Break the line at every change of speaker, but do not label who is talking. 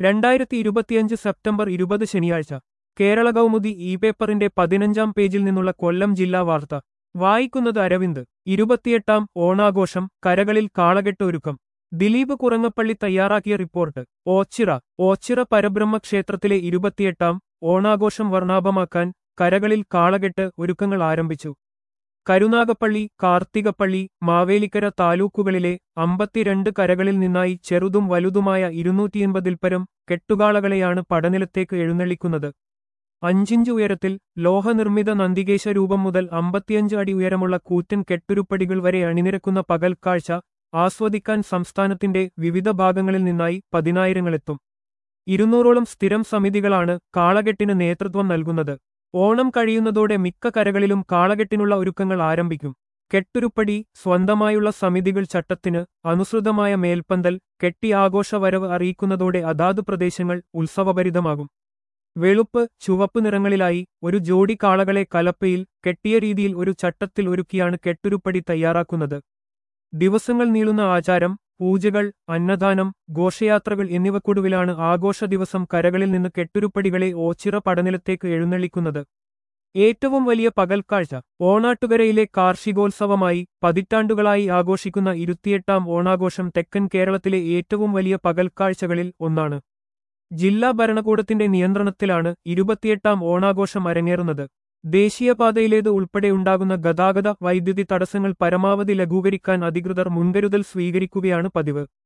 രണ്ടായിരത്തി ഇരുപത്തിയഞ്ച് സെപ്റ്റംബർ ഇരുപത് ശനിയാഴ്ച കേരള കൗമുദി ഇ പേപ്പറിന്റെ പതിനഞ്ചാം പേജിൽ നിന്നുള്ള കൊല്ലം ജില്ലാ വാർത്ത വായിക്കുന്നത് അരവിന്ദ് ഇരുപത്തിയെട്ടാം ഓണാഘോഷം കരകളിൽ കാളകെട്ട് ഒരുക്കം ദിലീപ് കുറങ്ങപ്പള്ളി തയ്യാറാക്കിയ റിപ്പോർട്ട് ഓച്ചിറ ഓച്ചിറ പരബ്രഹ്മ ക്ഷേത്രത്തിലെ ഇരുപത്തിയെട്ടാം ഓണാഘോഷം വർണ്ണാഭമാക്കാൻ കരകളിൽ കാളകെട്ട് ഒരുക്കങ്ങൾ ആരംഭിച്ചു കരുനാഗപ്പള്ളി കാർത്തികപ്പള്ളി മാവേലിക്കര താലൂക്കുകളിലെ അമ്പത്തിരണ്ട് കരകളിൽ നിന്നായി ചെറുതും വലുതുമായ ഇരുന്നൂറ്റിയൻപതിൽ പരം കെട്ടുകാളകളെയാണ് പടനിലത്തേക്ക് എഴുന്നള്ളിക്കുന്നത് അഞ്ചിഞ്ച് ഉയരത്തിൽ ലോഹനിർമ്മിത നന്ദികേശ രൂപം മുതൽ അമ്പത്തിയഞ്ച് അടി ഉയരമുള്ള കൂറ്റൻ കെട്ടുരുപ്പടികൾ വരെ അണിനിരക്കുന്ന പകൽക്കാഴ്ച ആസ്വദിക്കാൻ സംസ്ഥാനത്തിന്റെ വിവിധ ഭാഗങ്ങളിൽ നിന്നായി പതിനായിരങ്ങളെത്തും ഇരുന്നൂറോളം സ്ഥിരം സമിതികളാണ് കാളകെട്ടിന് നേതൃത്വം നൽകുന്നത് ഓണം കഴിയുന്നതോടെ മിക്ക കരകളിലും കാളകെട്ടിനുള്ള ഒരുക്കങ്ങൾ ആരംഭിക്കും കെട്ടുരുപ്പടി സ്വന്തമായുള്ള സമിതികൾ ചട്ടത്തിന് അനുസൃതമായ മേൽപ്പന്തൽ കെട്ടി ആഘോഷവരവ് അറിയിക്കുന്നതോടെ അതാത് പ്രദേശങ്ങൾ ഉത്സവഭരിതമാകും വെളുപ്പ് ചുവപ്പ് നിറങ്ങളിലായി ഒരു ജോഡി കാളകളെ കലപ്പയിൽ കെട്ടിയ രീതിയിൽ ഒരു ചട്ടത്തിൽ ഒരുക്കിയാണ് കെട്ടുരുപ്പടി തയ്യാറാക്കുന്നത് ദിവസങ്ങൾ നീളുന്ന ആചാരം പൂജകൾ അന്നദാനം ഘോഷയാത്രകൾ എന്നിവക്കൊടുവിലാണ് ആഘോഷ ദിവസം കരകളിൽ നിന്ന് കെട്ടുരുപ്പടികളെ ഓച്ചിറ പടനിലത്തേക്ക് എഴുന്നള്ളിക്കുന്നത് ഏറ്റവും വലിയ പകൽക്കാഴ്ച ഓണാട്ടുകരയിലെ കാർഷികോത്സവമായി പതിറ്റാണ്ടുകളായി ആഘോഷിക്കുന്ന ഇരുത്തിയെട്ടാം ഓണാഘോഷം തെക്കൻ കേരളത്തിലെ ഏറ്റവും വലിയ പകൽക്കാഴ്ചകളിൽ ഒന്നാണ് ജില്ലാ ഭരണകൂടത്തിന്റെ നിയന്ത്രണത്തിലാണ് ഇരുപത്തിയെട്ടാം ഓണാഘോഷം അരങ്ങേറുന്നത് ദേശീയപാതയിലേത് ഉൾപ്പെടെ ഉണ്ടാകുന്ന ഗതാഗത വൈദ്യുതി തടസ്സങ്ങൾ പരമാവധി ലഘൂകരിക്കാൻ അധികൃതർ മുൻകരുതൽ സ്വീകരിക്കുകയാണ് പതിവ്